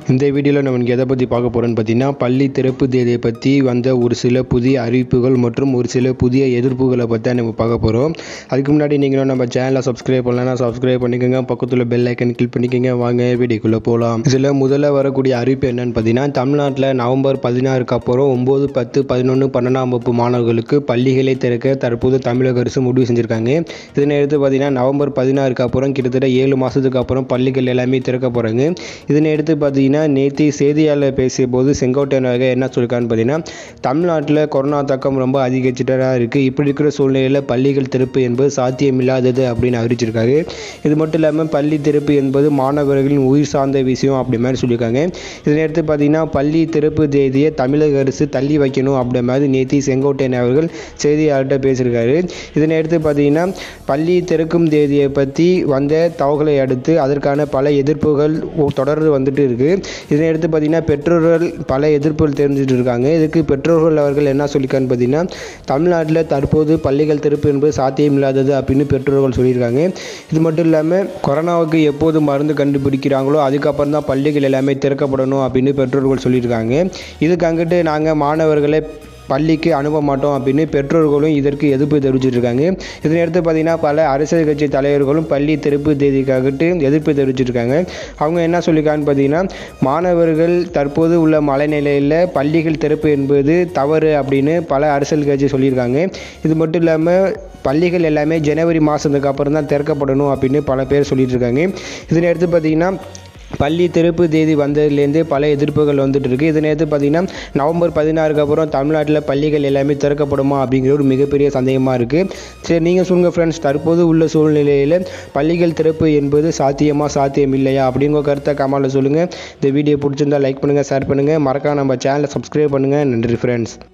இந்த வீடியோவில் நம்ம எதை பற்றி பார்க்க போகிறோன்னு பார்த்தீங்கன்னா பள்ளி திறப்பு தேதியை பற்றி வந்த ஒரு சில புதிய அறிவிப்புகள் மற்றும் ஒரு சில புதிய எதிர்ப்புகளை பற்றி தான் நம்ம பார்க்க போகிறோம் அதுக்கு முன்னாடி நீங்களும் நம்ம சேனலை சப்ஸ்கிரைப் பண்ணலன்னா சப்ஸ்கிரைப் பண்ணிக்கோங்க பக்கத்தில் பெல் ஐக்கன் கிளிக் பண்ணிக்கோங்க வாங்க வீடியோக்குள்ளே போகலாம் இதில் முதல்ல வரக்கூடிய அறிவிப்பு என்னன்னு பார்த்தீங்கன்னா தமிழ்நாட்டில் நவம்பர் பதினாறுக்கு அப்புறம் ஒம்பது பத்து பதினொன்று பன்னெண்டாம் வகுப்பு மாணவர்களுக்கு பள்ளிகளை திறக்க தற்போது தமிழக அரசு முடிவு செஞ்சுருக்காங்க இதனை எடுத்து பார்த்தீங்கன்னா நவம்பர் பதினாறுக்கு அப்புறம் கிட்டத்தட்ட ஏழு மாதத்துக்கு அப்புறம் பள்ளிகள் எல்லாமே திறக்க போகிறாங்க இதனை எடுத்து பார்த்தீங்கன்னா நேற்று செய்தியாளர் பேசிய போது செங்கோட்டையன் அவர்கள் என்ன சொல்லியிருக்கான்னு பார்த்தீங்கன்னா தமிழ்நாட்டில் கொரோனா தாக்கம் ரொம்ப அதிகரிச்சுட்டா இருக்குது இப்படி இருக்கிற சூழ்நிலையில் பள்ளிகள் திறப்பு என்பது சாத்தியமில்லாதது அப்படின்னு அறிவிச்சிருக்காரு இது மட்டும் இல்லாமல் பள்ளி திறப்பு என்பது மாணவர்களின் உயிர் சார்ந்த விஷயம் அப்படி மாதிரி சொல்லியிருக்காங்க இதனை எடுத்து பார்த்தீங்கன்னா பள்ளி திறப்பு தேதியை தமிழக அரசு தள்ளி வைக்கணும் அப்படி மாதிரி நேற்று செங்கோட்டையன் அவர்கள் செய்தியாளர்கிட்ட பேசியிருக்காரு இதனை எடுத்து பார்த்தீங்கன்னா பள்ளி திறக்கும் தேதியை பற்றி வந்த தகவலை அடுத்து அதற்கான பல எதிர்ப்புகள் தொடர்ந்து வந்துட்டு இருக்கு இதனை எடுத்து பார்த்தீங்கன்னா பெற்றோர்கள் பல எதிர்ப்புகள் தெரிஞ்சுட்டு இருக்காங்க இதுக்கு பெற்றோர்கள் அவர்கள் என்ன சொல்லியிருக்கான்னு பார்த்தீங்கன்னா தமிழ்நாட்டில் தற்போது பள்ளிகள் திறப்பு என்பது சாத்தியமில்லாதது அப்படின்னு பெற்றோர்கள் சொல்லியிருக்காங்க இது மட்டும் இல்லாமல் கொரோனாவுக்கு எப்போது மருந்து கண்டுபிடிக்கிறாங்களோ அதுக்கப்புறம் தான் பள்ளிகள் எல்லாமே திறக்கப்படணும் அப்படின்னு பெற்றோர்கள் சொல்லியிருக்காங்க இதுக்கு அங்கிட்டு நாங்கள் மாணவர்களை பள்ளிக்கு அனுப்ப மாட்டோம் அப்படின்னு பெற்றோர்களும் இதற்கு எதிர்ப்பு தெரிவிச்சிட்டு இருக்காங்க இதனை அடுத்து பார்த்தீங்கன்னா பல அரசியல் கட்சி தலைவர்களும் பள்ளி திறப்பு தேதிக்காகட்டு எதிர்ப்பு தெரிவிச்சிருக்காங்க அவங்க என்ன சொல்லியிருக்காங்கன்னு பார்த்தீங்கன்னா மாணவர்கள் தற்போது உள்ள மழைநிலையில் பள்ளிகள் திறப்பு என்பது தவறு அப்படின்னு பல அரசியல் கட்சி சொல்லியிருக்காங்க இது மட்டும் இல்லாமல் பள்ளிகள் எல்லாமே ஜனவரி மாதத்துக்கு அப்புறம் தான் திறக்கப்படணும் அப்படின்னு பல பேர் சொல்லிட்டு இருக்காங்க இதனை அடுத்து பார்த்தீங்கன்னா பள்ளி திறப்பு தேதி வந்ததுலேருந்து பல எதிர்ப்புகள் வந்துட்டு இருக்கு இதனை எடுத்து பார்த்தீங்கன்னா நவம்பர் பதினாறுக்கு அப்புறம் தமிழ்நாட்டில் பள்ளிகள் எல்லாமே திறக்கப்படுமா அப்படிங்கிற ஒரு மிகப்பெரிய சந்தேகமாக இருக்குது சரி நீங்கள் சொல்லுங்கள் ஃப்ரெண்ட்ஸ் தற்போது உள்ள சூழ்நிலையில் பள்ளிகள் திறப்பு என்பது சாத்தியமா சாத்தியம் இல்லையா அப்படிங்கிற கருத்தை கமாலில் சொல்லுங்கள் இந்த வீடியோ பிடிச்சிருந்தா லைக் பண்ணுங்கள் ஷேர் பண்ணுங்கள் மறக்காம நம்ம சேனலை சப்ஸ்கிரைப் பண்ணுங்கள் நன்றி ஃப்ரெண்ட்ஸ்